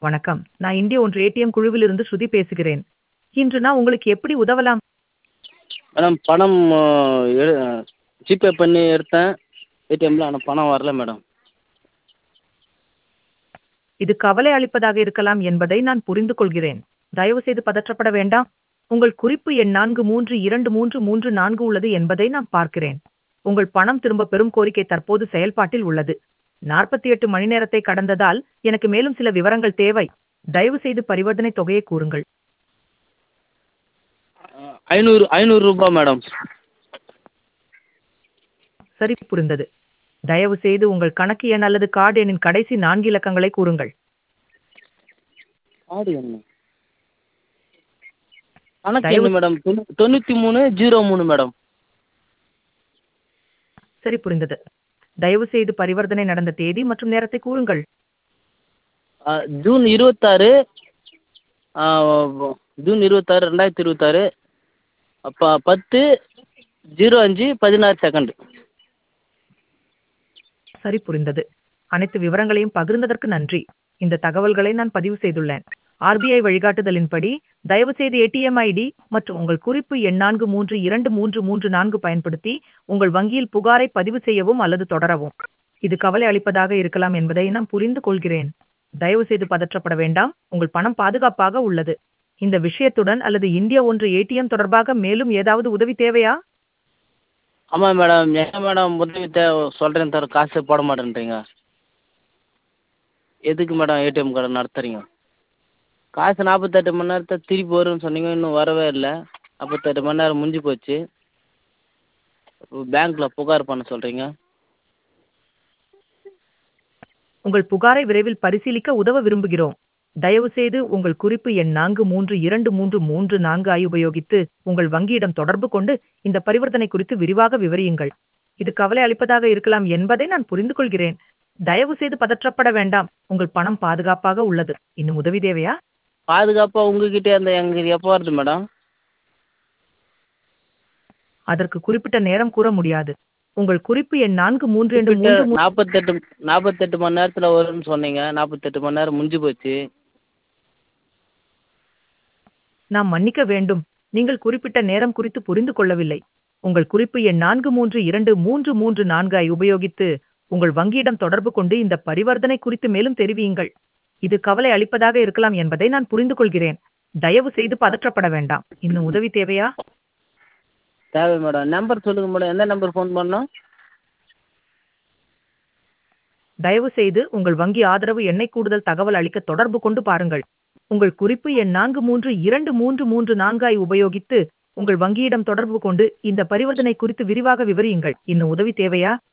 வணக்கம் நான் இந்திய ஒன்று ஏடிஎம் குழுவிலிருந்து ஸ்ருதி பேசுகிறேன் இன்று நான் உங்களுக்கு எப்படி உதவலாம் மேடம் பணம் எடு ஜிபே பண்ணி எடுத்தேன் ஏடிஎம்மில் ஆனால் பணம் வரல மேடம் இது கவலை அளிப்பதாக இருக்கலாம் என்பதை நான் புரிந்து கொள்கிறேன் தயவு செய்து பதற்றப்பட வேண்டாம் உங்கள் குறிப்பு எண் நான்கு மூன்று இரண்டு மூன்று மூன்று நான்கு உள்ளது என்பதை நான் பார்க்கிறேன் உங்கள் பணம் திரும்ப பெறும் கோரிக்கை தற்போது செயல்பாட்டில் உள்ளது நாற்பத்தி எட்டு மணி நேரத்தை கடந்ததால் எனக்கு மேலும் சில விவரங்கள் தேவை தயவு செய்து பரிவர்த்தனை தொகையை கூறுங்கள் ஐநூறு ஐநூறு ரூபாய் மேடம் சரி புரிந்தது தயவு செய்து உங்கள் கணக்கு எண் அல்லது கார்டு எண்ணின் கடைசி நான்கு இலக்கங்களை கூறுங்கள் கார்டு என்ன கணக்கு தயவு- என்ன மேடம் தொண்ணூ தொண்ணூற்றி மூணு ஜீரோ மூணு மேடம் சரி புரிந்தது தயவு செய்து பரிவர்த்தனை நடந்த தேதி மற்றும் நேரத்தை கூறுங்கள் ஆ, ஜூன் இருபத்தாறு ஆ, ஜூன் இருபத்தாறு ரெண்டாயிரத்தி இருபத்தாறு அப்போ பத்து ஜீரோ அஞ்சு பதினாறு செகண்டு சரி புரிந்தது அனைத்து விவரங்களையும் பகிர்ந்ததற்கு நன்றி இந்த தகவல்களை நான் பதிவு செய்துள்ளேன் ஆர்பிஐ வழிகாட்டுதலின்படி தயவு செய்து ஏடிஎம் ஐடி மற்றும் உங்கள் குறிப்பு எண் நான்கு மூன்று இரண்டு மூன்று மூன்று நான்கு பயன்படுத்தி உங்கள் வங்கியில் புகாரை பதிவு செய்யவும் அல்லது தொடரவும் இது கவலை அளிப்பதாக இருக்கலாம் என்பதை நான் புரிந்து கொள்கிறேன் தயவு செய்து பதற்றப்பட வேண்டாம் உங்கள் பணம் பாதுகாப்பாக உள்ளது இந்த விஷயத்துடன் அல்லது இந்திய ஒன்று ஏடிஎம் தொடர்பாக மேலும் ஏதாவது உதவி தேவையா ஆமாம் மேடம் என்ன மேடம் உதவி தேவை சொல்கிறேன் தவிர காசே போட மாட்டேன்றீங்க எதுக்கு மேடம் ஏடிஎம் கார்டு நடத்துறீங்க காசு நாற்பத்தெட்டு மணி நேரத்தை திருப்பி வரும்னு சொன்னீங்க இன்னும் வரவே இல்லை நாற்பத்தெட்டு மணி நேரம் முடிஞ்சு போச்சு பேங்க்கில் புகார் பண்ண சொல்கிறீங்க உங்கள் புகாரை விரைவில் பரிசீலிக்க உதவ விரும்புகிறோம் தயவு செய்து உங்கள் குறிப்பு எண் நான்கு மூன்று இரண்டு மூன்று மூன்று நான்கு ஐ உபயோகித்து உங்கள் வங்கியிடம் தொடர்பு கொண்டு இந்த பரிவர்த்தனை குறித்து விரிவாக விவரியுங்கள் இது கவலை அளிப்பதாக இருக்கலாம் என்பதை நான் புரிந்து கொள்கிறேன் தயவு செய்து பதற்றப்பட வேண்டாம் உங்கள் பணம் பாதுகாப்பாக உள்ளது இன்னும் உதவி தேவையா பாதுகாப்பாக உங்ககிட்டே அந்த எங்களுக்கு எப்போ வருது மேடம் அதற்கு குறிப்பிட்ட நேரம் கூற முடியாது உங்கள் குறிப்பு எண் நான்கு மூன்று இரண்டு மூன்று மூன்று நாற்பத்தெட்டு நாற்பத்தெட்டு மணி நேரத்தில் வரும்னு சொன்னீங்க நாற்பத்தெட்டு மணி நேரம் முடிஞ்சு போச்சு நாம் மன்னிக்க வேண்டும் நீங்கள் குறிப்பிட்ட நேரம் குறித்து புரிந்து கொள்ளவில்லை உங்கள் குறிப்பு எண் நான்கு மூன்று இரண்டு மூன்று மூன்று நான்கு ஐ உபயோகித்து உங்கள் வங்கியிடம் தொடர்பு கொண்டு இந்த பரிவர்த்தனை குறித்து மேலும் தெரிவியுங்கள் இது கவலை அளிப்பதாக இருக்கலாம் என்பதை நான் புரிந்து கொள்கிறேன் தயவு செய்து பதற்றப்பட வேண்டாம் இன்னும் உதவி தேவையா தேவை மேடம் நம்பர் சொல்லுங்கள் மேடம் எந்த நம்பர் ஃபோன் பண்ணணும் தயவு செய்து உங்கள் வங்கி ஆதரவு எண்ணை கூடுதல் தகவல் அளிக்க தொடர்பு கொண்டு பாருங்கள் உங்கள் குறிப்பு எண் நான்கு மூன்று இரண்டு மூன்று மூன்று நான்கு ஐ உபயோகித்து உங்கள் வங்கியிடம் தொடர்பு கொண்டு இந்த பரிவர்த்தனை குறித்து விரிவாக விவரியுங்கள் இன்னும் உதவி தேவையா